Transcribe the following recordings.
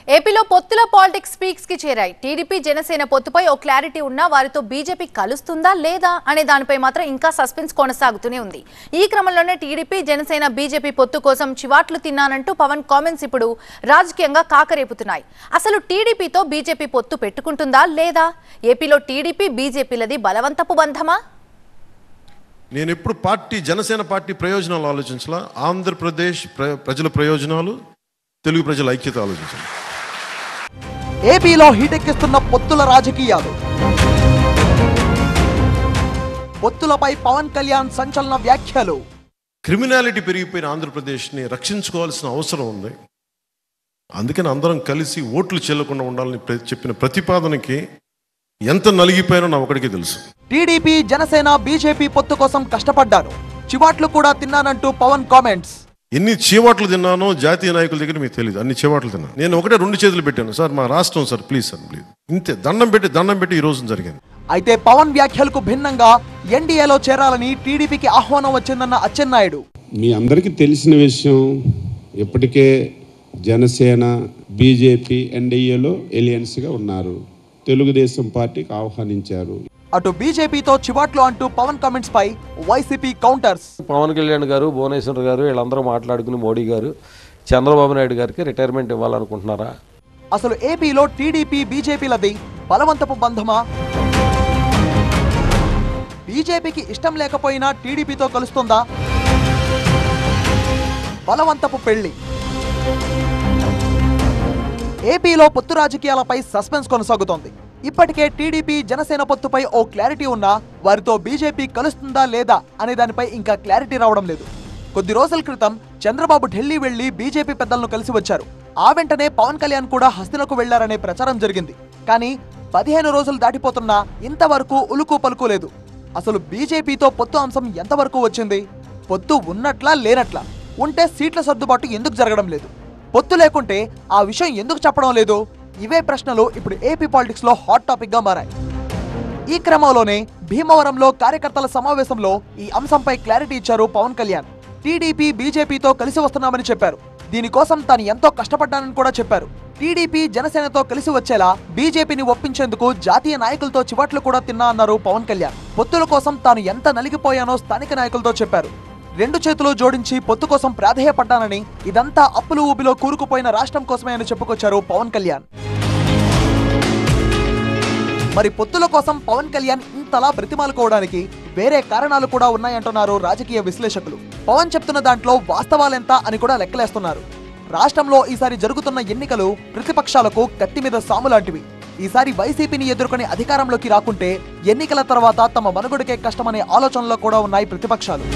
ఏపీలో పొత్తుల politics speaks కి చేరాయి టీడీపీ జనసేన పొత్తుపై ఓ క్లారిటీ ఉన్నా వారితో బీజేపీ కలుస్తుందా లేదా అనే దానిపై మాత్రం ఇంకా సస్పెన్స్ కొనసాగుతూనే ఉంది ఈ క్రమంలోనే టీడీపీ జనసేన బీజేపీ పొత్తు కోసం చివాట్లు తిన్నానంటూ పవన్ కామెంట్స్ ఇప్పుడు రాజకీయంగా కాకరేపుతున్నాయి అసలు టీడీపీతో బీజేపీ పొత్తు పెట్టుకుంటుందా లేదా ఏపీలో టీడీపీ బీజేపీలది బలవంతపు బంధమా నేను ఎప్పుడు పార్టీ జనసేన పార్టీ ప్రయోజనాలు ఆలోచించాల ఆంధ్రప్రదేశ్ ప్ర- ప్రజల ప్రయోజనాలు తెలుగు ప్రజల ఐక్యత ఆలోచించాలి ఏపీలో హీటెక్కిస్తున్న పొత్తుల రాజకీయాలు పొత్తులపై పవన్ కళ్యాణ్ సంచలన వ్యాఖ్యలు క్రిమినాలిటీ పెరిగిపోయిన ఆంధ్రప్రదేశ్ని రక్షించుకోవాల్సిన అవసరం ఉంది అందుకని అందరం కలిసి ఓట్లు చెల్లకుండా ఉండాలని ప్ర- చెప్పిన ప్రతిపాదనకి ఎంత నలిగిపోయానో నా ఒకడికి తెలుసు టీడీపీ జనసేన బీజేపీ పొత్తు కోసం కష్టపడ్డారు చివాట్లు కూడా తిన్నానంటూ పవన్ కామెంట్స్ ఎన్ని చీవాట్లు తిన్నానో జాతీయ నాయకుల దగ్గర మీకు తెలియదు అన్ని చీవాట్లు తిన్నాను నేను ఒకటే రెండు చేతులు పెట్టాను సార్ మా రాష్ట్రం సార్ ప్లీజ్ సార్ ప్లీజ్ ఇంతే దండం పెట్టి దండం పెట్టి ఈ రోజు జరిగింది అయితే పవన్ వ్యాఖ్యలకు భిన్నంగా ఎన్డీఏలో చేరాలని టీడీపీకి ఆహ్వానం వచ్చిందన్న అచ్చెన్నాయుడు మీ అందరికీ తెలిసిన విషయం ఇప్పటికే జనసేన బీజేపీ ఎన్డీఏలో ఎలియన్స్గా ఉన్నారు తెలుగుదేశం పార్టీకి ఆహ్వానించారు అటు బీజేపీతో చివాట్లు అంటూ పవన్ కామెంట్స్ పై వైసీపీ కౌంటర్స్ పవన్ కళ్యాణ్ గారు భువనేశ్వర్ గారు వీళ్ళందరూ మాట్లాడుకుని మోడీ గారు చంద్రబాబు నాయుడు గారికి రిటైర్మెంట్ ఇవ్వాలనుకుంటున్నారా అసలు ఏపీలో టీడీపీ బీజేపీలది బలవంతపు బంధమా బీజేపీకి ఇష్టం లేకపోయినా టీడీపీతో కలుస్తుందా బలవంతపు పెళ్లి ఏపీలో పొత్తు రాజకీయాలపై సస్పెన్స్ కొనసాగుతోంది ఇప్పటికే టీడీపీ జనసేన పొత్తుపై ఓ క్లారిటీ ఉన్నా వారితో బీజేపీ కలుస్తుందా లేదా అనే దానిపై ఇంకా క్లారిటీ రావడం లేదు కొద్ది రోజుల క్రితం చంద్రబాబు ఢిల్లీ వెళ్లి బీజేపీ పెద్దలను కలిసి వచ్చారు ఆ వెంటనే పవన్ కళ్యాణ్ కూడా హస్తినకు వెళ్లారనే ప్రచారం జరిగింది కానీ పదిహేను రోజులు దాటిపోతున్నా ఇంతవరకు ఉలుకు పలుకు లేదు అసలు బీజేపీతో పొత్తు అంశం ఎంతవరకు వచ్చింది పొత్తు ఉన్నట్లా లేనట్లా ఉంటే సీట్ల సర్దుబాటు ఎందుకు జరగడం లేదు పొత్తు లేకుంటే ఆ విషయం ఎందుకు చెప్పడం లేదు ఇవే ప్రశ్నలు ఇప్పుడు ఏపీ పాలిటిక్స్ లో హాట్ టాపిక్ గా మారాయి ఈ క్రమంలోనే భీమవరంలో కార్యకర్తల సమావేశంలో ఈ అంశంపై క్లారిటీ ఇచ్చారు పవన్ కళ్యాణ్ టీడీపీ బీజేపీతో కలిసి వస్తున్నామని చెప్పారు దీనికోసం తాను ఎంతో కష్టపడ్డానని కూడా చెప్పారు టీడీపీ జనసేనతో కలిసి వచ్చేలా బీజేపీని ఒప్పించేందుకు జాతీయ నాయకులతో చివాట్లు కూడా తిన్నా అన్నారు పవన్ కళ్యాణ్ పొత్తుల కోసం తాను ఎంత నలిగిపోయానో స్థానిక నాయకులతో చెప్పారు రెండు చేతులు జోడించి పొత్తు కోసం ప్రాధేయపడ్డానని ఇదంతా అప్పులు ఊబిలో కూరుకుపోయిన రాష్ట్రం కోసమే అని చెప్పుకొచ్చారు పవన్ కళ్యాణ్ మరి పొత్తుల కోసం పవన్ కళ్యాణ్ ఇంతలా బ్రతిమాలుకోవడానికి వేరే కారణాలు కూడా ఉన్నాయంటున్నారు రాజకీయ విశ్లేషకులు పవన్ చెప్తున్న దాంట్లో వాస్తవాలెంత అని కూడా లెక్కలేస్తున్నారు రాష్ట్రంలో ఈసారి జరుగుతున్న ఎన్నికలు ప్రతిపక్షాలకు కత్తి మీద సాము లాంటివి ఈసారి వైసీపీని ఎదుర్కొని అధికారంలోకి రాకుంటే ఎన్నికల తర్వాత తమ మనుగడకే కష్టమనే ఆలోచనలో కూడా ఉన్నాయి ప్రతిపక్షాలు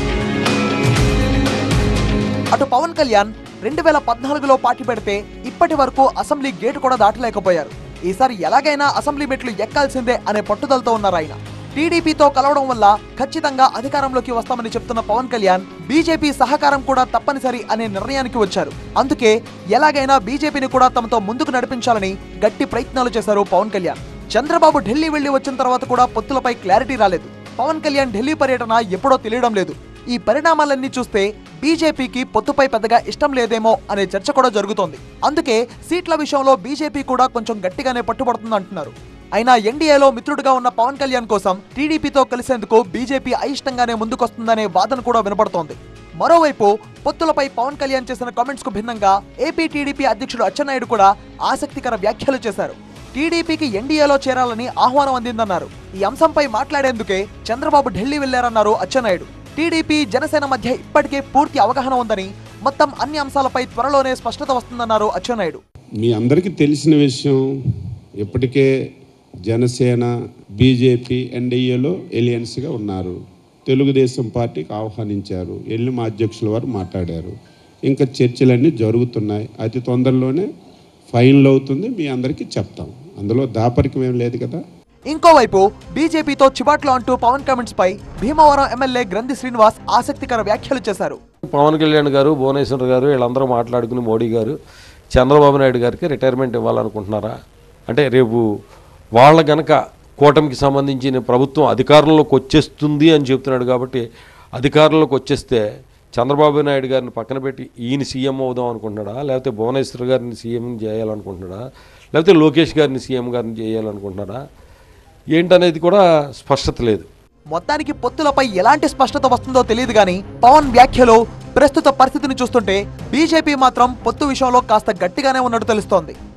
అటు పవన్ కళ్యాణ్ రెండు వేల పద్నాలుగులో పార్టీ పెడితే ఇప్పటి వరకు అసెంబ్లీ గేటు కూడా దాటలేకపోయారు ఈసారి ఎలాగైనా అసెంబ్లీ మెట్లు ఎక్కాల్సిందే అనే పట్టుదలతో ఉన్నారు ఆయన టీడీపీతో కలవడం వల్ల ఖచ్చితంగా అధికారంలోకి వస్తామని చెప్తున్న పవన్ కళ్యాణ్ బీజేపీ సహకారం కూడా తప్పనిసరి అనే నిర్ణయానికి వచ్చారు అందుకే ఎలాగైనా బీజేపీని కూడా తమతో ముందుకు నడిపించాలని గట్టి ప్రయత్నాలు చేశారు పవన్ కళ్యాణ్ చంద్రబాబు ఢిల్లీ వెళ్లి వచ్చిన తర్వాత కూడా పొత్తులపై క్లారిటీ రాలేదు పవన్ కళ్యాణ్ ఢిల్లీ పర్యటన ఎప్పుడో తెలియడం లేదు ఈ పరిణామాలన్నీ చూస్తే బీజేపీకి పొత్తుపై పెద్దగా ఇష్టం లేదేమో అనే చర్చ కూడా జరుగుతోంది అందుకే సీట్ల విషయంలో బీజేపీ కూడా కొంచెం గట్టిగానే పట్టుబడుతుంది అంటున్నారు అయినా ఎన్డీఏలో మిత్రుడిగా ఉన్న పవన్ కళ్యాణ్ కోసం టీడీపీతో కలిసేందుకు బీజేపీ అయిష్టంగానే ముందుకొస్తుందనే వాదన కూడా వినపడుతోంది మరోవైపు పొత్తులపై పవన్ కళ్యాణ్ చేసిన కామెంట్స్ కు భిన్నంగా ఏపీ టీడీపీ అధ్యక్షుడు అచ్చెన్నాయుడు కూడా ఆసక్తికర వ్యాఖ్యలు చేశారు టీడీపీకి ఎన్డీఏలో చేరాలని ఆహ్వానం అందిందన్నారు ఈ అంశంపై మాట్లాడేందుకే చంద్రబాబు ఢిల్లీ వెళ్లారన్నారు అచ్చెన్నాయుడు టీడీపీ జనసేన మధ్య ఇప్పటికే పూర్తి అవగాహన ఉందని మొత్తం అన్ని అంశాలపై త్వరలోనే స్పష్టత వస్తుందన్నారు అచ్చెన్నాయుడు మీ అందరికీ తెలిసిన విషయం ఇప్పటికే జనసేన బీజేపీ ఎన్డీఏలో ఎలియన్స్గా ఉన్నారు తెలుగుదేశం పార్టీకి ఆహ్వానించారు వెళ్ళి మా అధ్యక్షుల వారు మాట్లాడారు ఇంకా చర్చలన్నీ జరుగుతున్నాయి అతి తొందరలోనే ఫైనల్ అవుతుంది మీ అందరికీ చెప్తాం అందులో దాపరికం ఏం లేదు కదా ఇంకోవైపు బీజేపీతో చిబాట్లు అంటూ పవన్ కామెంట్స్ పై భీమవరం ఎమ్మెల్యే గ్రంథి శ్రీనివాస్ ఆసక్తికర వ్యాఖ్యలు చేశారు పవన్ కళ్యాణ్ గారు భువనేశ్వర్ గారు వీళ్ళందరూ మాట్లాడుకుని మోడీ గారు చంద్రబాబు నాయుడు గారికి రిటైర్మెంట్ ఇవ్వాలనుకుంటున్నారా అంటే రేపు వాళ్ళ గనక కూటమికి సంబంధించిన ప్రభుత్వం అధికారంలోకి వచ్చేస్తుంది అని చెప్తున్నాడు కాబట్టి అధికారంలోకి వచ్చేస్తే చంద్రబాబు నాయుడు గారిని పక్కన పెట్టి ఈయన సీఎం అవుదాం అనుకుంటున్నాడా లేకపోతే భువనేశ్వర్ గారిని సీఎం చేయాలనుకుంటున్నాడా లేకపోతే లోకేష్ గారిని సీఎం గారిని చేయాలనుకుంటున్నాడా ఏంటనేది కూడా స్పష్టత లేదు మొత్తానికి పొత్తులపై ఎలాంటి స్పష్టత వస్తుందో తెలియదు కానీ పవన్ వ్యాఖ్యలో ప్రస్తుత పరిస్థితిని చూస్తుంటే బీజేపీ మాత్రం పొత్తు విషయంలో కాస్త గట్టిగానే ఉన్నట్టు తెలుస్తోంది